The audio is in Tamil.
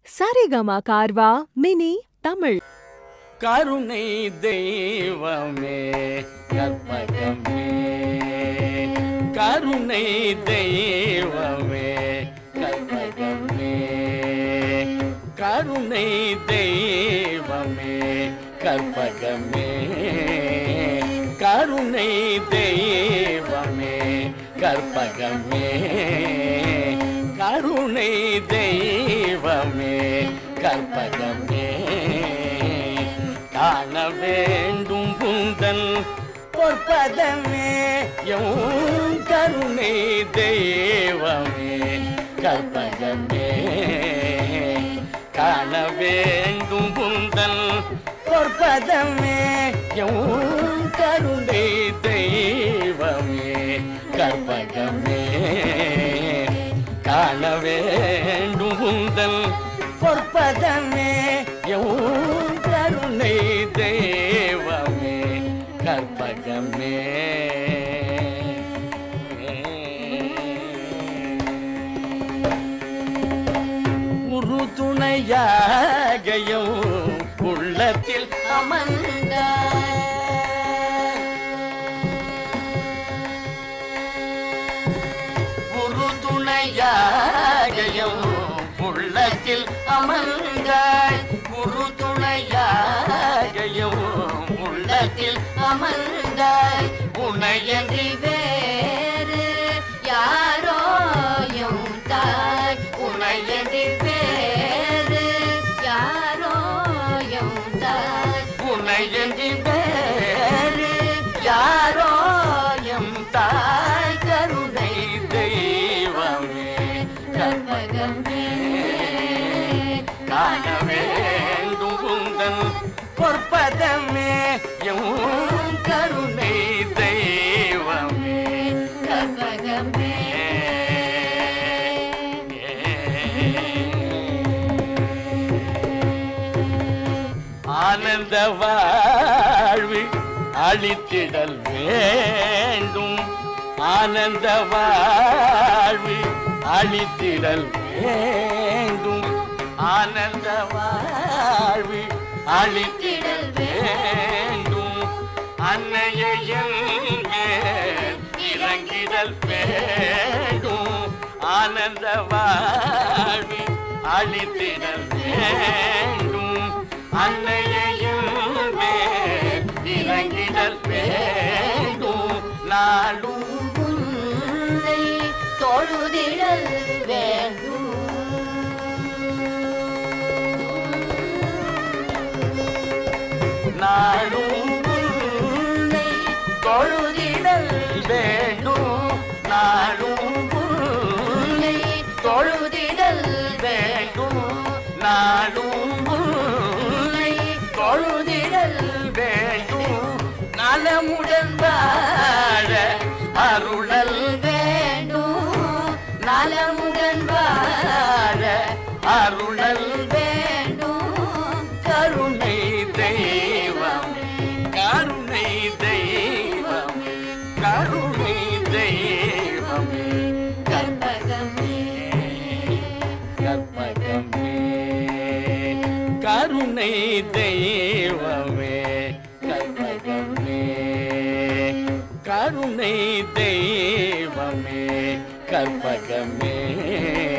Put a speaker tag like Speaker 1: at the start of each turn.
Speaker 1: சரிகமா கார்வா மினி தமிழ்
Speaker 2: கருணை தெய்வமே கற்பகமே கருணை தெய்வமே கற்பகமே கருணை தெய்வமே கற்பகமே கருணை தெய்வமே கற்பகமே கருணை தெய்வமே கற்பகமே காண வேண்டும் புந்தன் பொற்பதமே எம் கருணை தெய்வமே கற்பகமே காண வேண்டும் புந்தன் பொற்பதமே எம் கருணை தெய்வமே கற்பகமே காண வேண்டும் புந்தன் பொற்பதமே எம் கருணை தெய்வமே கற்பகமே உரு துணையாகையும் உள்ளத்தில் அமர்ந்தாய் ஒரு துணையாகையும் உள்ளத்தில் அமர்ந்தாய் குரு துணையாகையும் உள்ளத்தில் அமர்ந்தாய் உனையன்றி
Speaker 3: வேறு யாரோயும் தாய்
Speaker 2: உனையன்றி
Speaker 3: வேறு யாரோயும் தாய்
Speaker 2: உனையன்றி வேறு யாரோ எம் தாய் கருணை தெய்வமே
Speaker 3: கற்பகமே
Speaker 2: காண வேண்டும் உந்தன் பொற்பதமே எம் கருணை தெய்வமே
Speaker 3: கற்பகமே
Speaker 2: ஆனந்த வாழ்வு அளித்திடல் வேண்டும் ஆனந்த வாழ்வு அளித்திடல் வேண்டும் ஆனந்த வாழ்வு அளித்திடல் வேண்டும் அன்னையின் மேல் இறங்கிடல் வேண்டும் ஆனந்த வாழ்வு அளித்திடல் வேண்டும் அன்னையின் மேல் இறங்கிடல் வேண்டும் நாளும்
Speaker 3: உன்னை தொழுதிடல் வேண்டும்
Speaker 2: நாளும் உன்னை தொழுதிடல் வேண்டும் நாளும் உன்னை தொழுதிடல் வேண்டும் நாளும் உன்னை தொழுதிடல் வேண்டும் நலமுடன் வாழ அருளல்
Speaker 3: வேண்டும் நலமுடன் வாழ
Speaker 2: அருளல்
Speaker 3: வேண்டும்
Speaker 2: கருணை தெய்வம் கருணை தெய்வம் கருணை தெய்வம்
Speaker 3: கற்பகமே
Speaker 2: கற்பகமே கருணை தெய்வமே கற்பகமே கருணை தெய்வமே கற்பகமே